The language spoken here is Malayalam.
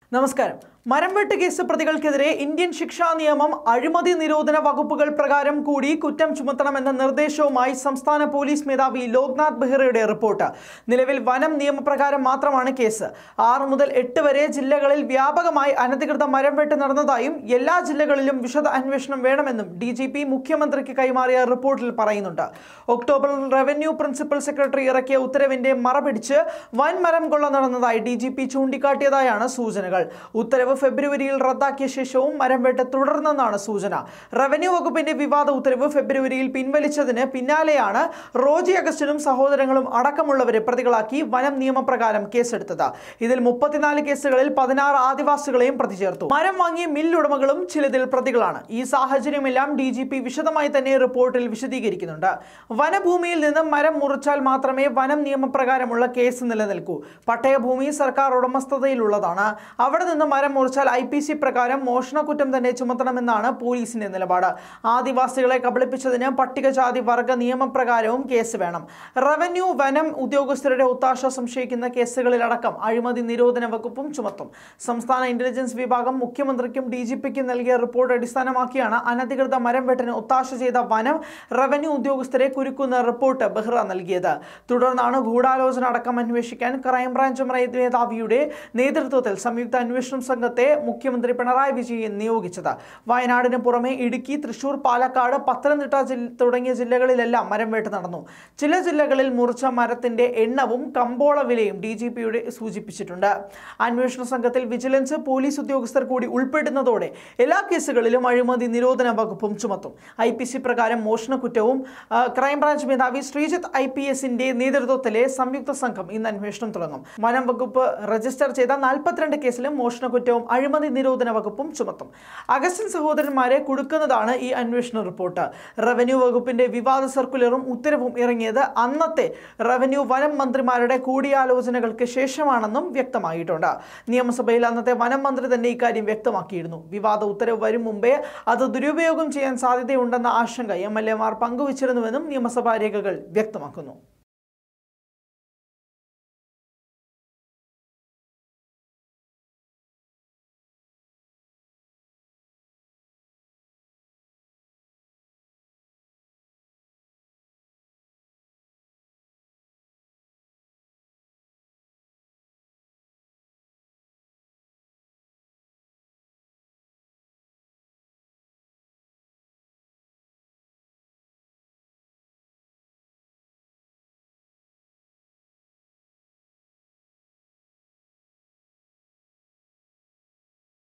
നമസ്കാരം മരംവെട്ട് കേസ് പ്രതികൾക്കെതിരെ ഇന്ത്യൻ ശിക്ഷാ നിയമം അഴിമതി നിരോധന വകുപ്പുകൾ പ്രകാരം കൂടി കുറ്റം ചുമത്തണമെന്ന നിർദ്ദേശവുമായി സംസ്ഥാന പോലീസ് മേധാവി ലോക്നാഥ് ബെഹ്റയുടെ റിപ്പോർട്ട് നിലവിൽ വനം നിയമപ്രകാരം മാത്രമാണ് കേസ് ആറ് മുതൽ എട്ട് വരെ ജില്ലകളിൽ വ്യാപകമായി അനധികൃത മരംവെട്ട് നടന്നതായും എല്ലാ ജില്ലകളിലും വിശദ അന്വേഷണം വേണമെന്നും ഡി ജി പി മുഖ്യമന്ത്രിക്ക് കൈമാറിയ റിപ്പോർട്ടിൽ പറയുന്നുണ്ട് ഒക്ടോബറിൽ റവന്യൂ പ്രിൻസിപ്പൽ സെക്രട്ടറി ഇറക്കിയ ഉത്തരവിന്റെ മറപിടിച്ച് വൻമരം കൊള്ള നടന്നതായി ഡി ജി പി ചൂണ്ടിക്കാട്ടിയതായാണ് സൂചനകൾ ഉത്തരവ് ഫെബ്രുവരിയിൽ റദ്ദാക്കിയ ശേഷവും മരംവെട്ട് തുടർന്നെന്നാണ് സൂചന റവന്യൂ വകുപ്പിന്റെ വിവാദ ഉത്തരവ് ഫെബ്രുവരിയിൽ പിൻവലിച്ചതിന് പിന്നാലെയാണ് റോജി അഗസ്റ്റിനും സഹോദരങ്ങളും അടക്കമുള്ളവരെ പ്രതികളാക്കി വനം നിയമപ്രകാരം കേസെടുത്തത് ഇതിൽ മുപ്പത്തിനാല് കേസുകളിൽ പതിനാറ് ആദിവാസികളെയും പ്രതി ചേർത്തു മരം വാങ്ങിയ മില്ലുടമകളും ചിലതിൽ പ്രതികളാണ് ഈ സാഹചര്യമെല്ലാം ഡി ജി പി വിശദമായി തന്നെ റിപ്പോർട്ടിൽ വിശദീകരിക്കുന്നുണ്ട് വനഭൂമിയിൽ നിന്ന് മരം മുറിച്ചാൽ മാത്രമേ വനം നിയമപ്രകാരമുള്ള കേസ് നിലനിൽക്കൂ പട്ടയഭൂമി സർക്കാർ ഉടമസ്ഥതയിലുള്ളതാണ് അവിടെ നിന്ന് മരം മുറിച്ചാൽ ഐ പി സി പ്രകാരം മോഷണക്കുറ്റം തന്നെ ചുമത്തണമെന്നാണ് പോലീസിന്റെ നിലപാട് ആദിവാസികളെ കബളിപ്പിച്ചതിന് പട്ടികജാതി വർഗ നിയമപ്രകാരവും കേസ് വേണം റവന്യൂ വനം ഉദ്യോഗസ്ഥരുടെ ഒത്താശ സംശയിക്കുന്ന കേസുകളിലടക്കം അഴിമതി നിരോധന വകുപ്പും ചുമത്തും സംസ്ഥാന ഇന്റലിജൻസ് വിഭാഗം മുഖ്യമന്ത്രിക്കും ഡി ജി പിക്കും നൽകിയ റിപ്പോർട്ട് അടിസ്ഥാനമാക്കിയാണ് അനധികൃത മരം വെട്ടിന് ഒത്താശ ചെയ്ത വനം റവന്യൂ ഉദ്യോഗസ്ഥരെ കുരുക്കുന്ന റിപ്പോർട്ട് ബെഹ്റ നൽകിയത് തുടർന്നാണ് ഗൂഢാലോചന അടക്കം അന്വേഷിക്കാൻ ക്രൈംബ്രാഞ്ച് മേധാവിയുടെ നേതൃത്വത്തിൽ സംയുക്ത അന്വേഷണ സംഘത്തെ മുഖ്യമന്ത്രി പിണറായി വിജയൻ നിയോഗിച്ചത് വയനാടിന് പുറമെ ഇടുക്കി തൃശൂർ പാലക്കാട് പത്തനംതിട്ട ജില്ല തുടങ്ങിയ ജില്ലകളിലെല്ലാം മരം വെട്ട് നടന്നു ചില ജില്ലകളിൽ മുറിച്ച മരത്തിന്റെ എണ്ണവും കമ്പോള വിലയും ഡി ജി പിയുടെ സൂചിപ്പിച്ചിട്ടുണ്ട് അന്വേഷണ സംഘത്തിൽ വിജിലൻസ് പോലീസ് ഉദ്യോഗസ്ഥർ കൂടി ഉൾപ്പെടുന്നതോടെ എല്ലാ കേസുകളിലും അഴിമതി നിരോധന വകുപ്പും ചുമത്തും ഐ പി സി പ്രകാരം മോഷണക്കുറ്റവും ആ, ക്രൈംബ്രാഞ്ച് മേധാവി ശ്രീജിത്ത് ഐ പി എസിന്റെ നേതൃത്വത്തിലെ സംയുക്ത സംഘം ഇന്ന് അന്വേഷണം തുടങ്ങും വനം വകുപ്പ് രജിസ്റ്റർ ചെയ്ത നാൽപ്പത്തിരണ്ട് കേസിലും മോഷണക്കുറ്റവും അഴിമതി നിരോധന വകുപ്പും ചുമത്തും അഗസ്റ്റിൻ സഹോദരന്മാരെ കൊടുക്കുന്നതാണ് ഈ അന്വേഷണ റിപ്പോർട്ട് റവന്യൂ വകുപ്പിന്റെ വിവാദ സർക്കുലറും ഉത്തരവും ഇറങ്ങിയത് അന്നത്തെ റവന്യൂ വനം മന്ത്രിമാരുടെ കൂടിയാലോചനകൾക്ക് ശേഷമാണെന്നും വ്യക്തമായിട്ടുണ്ട് നിയമസഭയിൽ അന്നത്തെ വനം മന്ത്രി തന്നെ ഇക്കാര്യം വ്യക്തമാക്കിയിരുന്നു വിവാദ ഉത്തരവ് വരും മുമ്പേ അത് ദുരുപയോഗം ചെയ്യാൻ സാധ്യതയുണ്ടെന്ന ആശങ്ക എം എൽ എമാർ പങ്കുവച്ചിരുന്നുവെന്നും നിയമസഭാ രേഖകൾ വ്യക്തമാക്കുന്നു